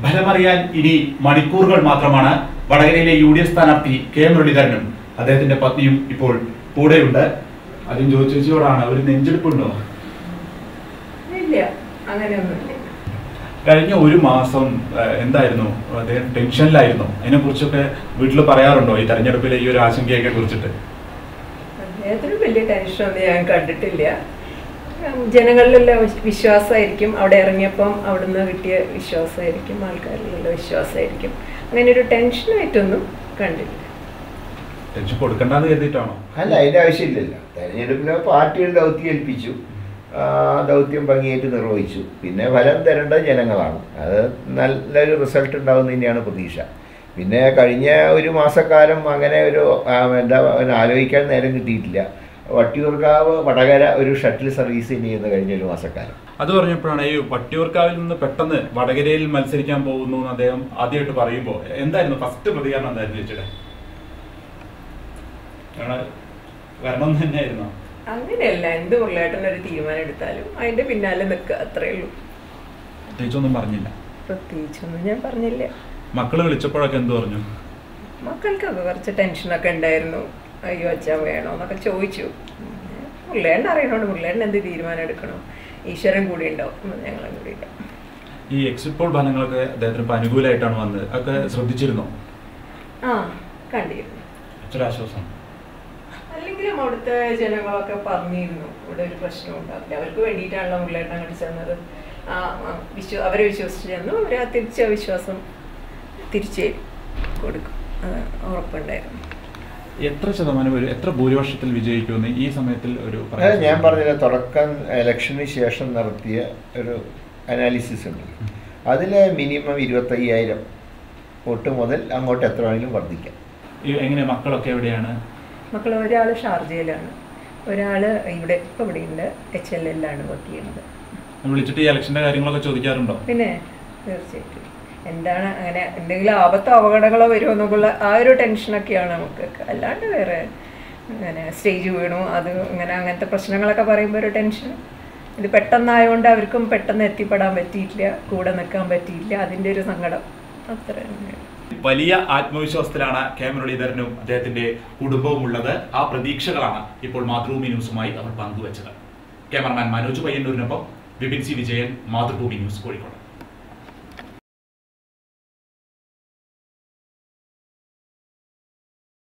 ഫലമറിയാൻ ഇനി മണിക്കൂറുകൾ മാത്രമാണ് വടകരയിലെ യു ഡി എഫ് സ്ഥാനാർത്ഥി കെ മുരളീധരനും അദ്ദേഹത്തിന്റെ പത്നിയും ഇപ്പോൾ കൂടെയുണ്ട് ആദ്യം ചോദിച്ചോടാണ് ഒരു നെഞ്ചെടുപ്പുണ്ടോ ഇല്ല അങ്ങനെയൊന്നുമില്ല കഴിഞ്ഞ ഒരു മാസം ഏഹ്, എന്തായിരുന്നു അദ്ദേഹം ടെൻഷനിലായിരുന്നു അതിനെ കുറിച്ചൊക്കെ വീട്ടിൽ പറയാറുണ്ടോ ഈ തെരഞ്ഞെടുപ്പിലെ ഈ ഒരു ആശങ്കയൊക്കെ കുറിച്ചിട്ട് അദ്ദേഹത്തിന് വലിയ ടെൻഷനൊന്നും ഞാൻ കണ്ടിട്ടില്ല ഉം, ജനങ്ങളിലുള്ള വിശ്- വിശ്വാസമായിരിക്കും അവിടെ ഇറങ്ങിയപ്പം അവിടുന്ന് കിട്ടിയ വിശ്വാസമായിരിക്കും ആൾക്കാരിലുള്ള വിശ്വാസമായിരിക്കും അങ്ങനെ ഒരു ടെൻഷനായിട്ടൊന്നും കണ്ടില്ല ടെൻഷൻ കൊടുക്കണ്ടെന്ന് കരുതിയിട്ടാണോ അല്ല അതിൻ്റെ ആവശ്യമില്ലല്ലോ തെരഞ്ഞെടുപ്പിന് പാർട്ടികൾ ദൗത്യം ഏൽപ്പിച്ചു ആ ദൗത്യം ഭംഗിയായിട്ട് നിർവഹിച്ചു പിന്നെ ഫലം തരേണ്ടത് ജനങ്ങളാണ് അത് നല്ലൊരു റിസൾട്ട് ഉണ്ടാവും തന്നെയാണ് പ്രതീക്ഷ പിന്നെ കഴിഞ്ഞ ഒരു മാസക്കാലം അങ്ങനെ ഒരു ആ, എന്താ പറയുക, ആലോചിക്കാൻ നേരം കിട്ടിയിട്ടില്ല വട്ടിയൂർക്കാവ് വടകര ഒരു ഷട്ടിൽ സർവീസ് ചെയ്യുന്ന കഴിഞ്ഞ ഒരു മാസക്കാലം അത് പറഞ്ഞപ്പോഴാണ് ഈ വട്ടിയൂർക്കാവിൽ നിന്ന് പെട്ടെന്ന് വടകരയിൽ മത്സരിക്കാൻ പോകുന്നു എന്ന് അദ്ദേഹം ആദ്യമായിട്ട് പറയുമ്പോൾ എന്തായിരുന്നു ഫസ്റ്റ് പ്രതികരണം എന്തായിരുന്നു ചേച്ചിയുടെ ഞങ്ങള് വരണം എന്ന് തന്നെയായിരുന്നു അങ്ങനെയല്ല എന്ത് മുരളേട്ടൻ ഒരു തീരുമാനം എടുത്താലും അതിന്റെ പിന്നാലെ നിൽക്കുക അത്രേ ഉള്ളൂ പ്രത്യേകിച്ചൊന്നും പറഞ്ഞില്ല പ്രത്യേകിച്ചൊന്നും ഞാൻ പറഞ്ഞില്ല മക്കള് വിളിച്ചപ്പോഴൊക്കെ എന്ത് പറഞ്ഞു മക്കൾക്കൊക്കെ കുറച്ച് ടെൻഷനൊക്കെ ഉണ്ടായിരുന്നു അയ്യോ അച്ഛൻ വേണോ എന്നൊക്കെ ചോദിച്ചു മുരളേണ്ണ അറിയണോണ്ട് മുരളേണ്ണ എന്ത് തീരുമാനം എടുക്കണം ഈശ്വരൻ കൂടി ഉണ്ടാവും ഞങ്ങളും കൂടി ഉണ്ടാവും ഈ എക്സിറ്റ് പോൾ ഫലങ്ങളൊക്കെ അദ്ദേഹത്തിന് ഇപ്പൊ അനുകൂലമായിട്ടാണ് വന്നത് അതൊക്കെ ശ്രദ്ധിച്ചിരുന്നോ ആ കണ്ടിരുന്നു ഇച്ചിരി ആശ്വാസം അല്ലെങ്കിലും അവിടുത്തെ ജനങ്ങളൊക്കെ പറഞ്ഞിരുന്നു ഇവിടെ ഒരു പ്രശ്നം ഉണ്ടാവില്ല അവർക്ക് വേണ്ടിയിട്ടാണല്ലോ മുരളേട്ടൻ അങ്ങോട്ട് ചെന്നത് ആ ആ, വിശ്വ അവരെ വിശ്വസിച്ച് ചെന്നു അവർ ആ തിരിച്ച വിശ്വാസം തിരിച്ച് കൊടുക്കും അത് ഉറപ്പുണ്ടായിരുന്നു എത്ര ശതമാനം ഒരു എത്ര ഭൂരിപക്ഷത്തിൽ വിജയിക്കുമെന്ന് ഈ സമയത്തിൽ ഒരു അത് ഞാൻ പറഞ്ഞില്ല തുടക്കം ഇലക്ഷന് ശേഷം നടത്തിയ ഒരു അനാലിസിസ് ഉണ്ട് അതിൽ മിനിമം ഇരുപത്തയ്യായിരം വോട്ട് മുതൽ അങ്ങോട്ട് എത്ര വേണമെങ്കിലും വർദ്ധിക്കാം ഈ എങ്ങനെ മക്കളൊക്കെ എവിടെയാണ് മക്കൾ ഒരാൾ ഷാർജയിലാണ് ഒരാൾ ഇവിടെ ഇപ്പോൾ ഇവിടെയുണ്ട് എച്ച് എൽ എല്ലാണ് വർക്ക് ചെയ്യുന്നത് വിളിച്ചിട്ട് ഈ ഇലക്ഷന്റെ കാര്യങ്ങളൊക്കെ ചോദിക്കാറുണ്ടോ പിന്നെ തീർച്ചയായിട്ടും എന്താണ് അങ്ങനെ എന്തെങ്കിലും ആപത്തോ അപകടങ്ങളോ വരുമോ എന്നൊക്കെയുള്ള ആ ഒരു ടെൻഷനൊക്കെയാണ് നമുക്ക് അല്ലാണ്ട് വേറെ അങ്ങനെ സ്റ്റേജ് വീണു അത് ഇങ്ങനെ അങ്ങനത്തെ പ്രശ്നങ്ങളൊക്കെ പറയുമ്പോൾ ഒരു ടെൻഷൻ ഇത് പെട്ടെന്നായതുകൊണ്ട് അവർക്കും പെട്ടെന്ന് എത്തിപ്പെടാൻ പറ്റിയിട്ടില്ല കൂടെ നിൽക്കാൻ പറ്റിയില്ല അതിൻ്റെ ഒരു സങ്കടം അത്ര തന്നെ വലിയ ആത്മവിശ്വാസത്തിലാണ് കെ മുരളീധരനും അദ്ദേഹത്തിന്റെ കുടുംബവും ഉള്ളത് ആ പ്രതീക്ഷകളാണ് ഇപ്പോൾ മാതൃഭൂമി ന്യൂസുമായി അവർ പങ്കുവച്ചത് ക്യാമറമാൻ മനോജ് പയ്യന്നൂരിനൊപ്പം വിപിൻ സി വിജയൻ മാതൃഭൂമി ന്യൂസ് കോഴിക്കോട്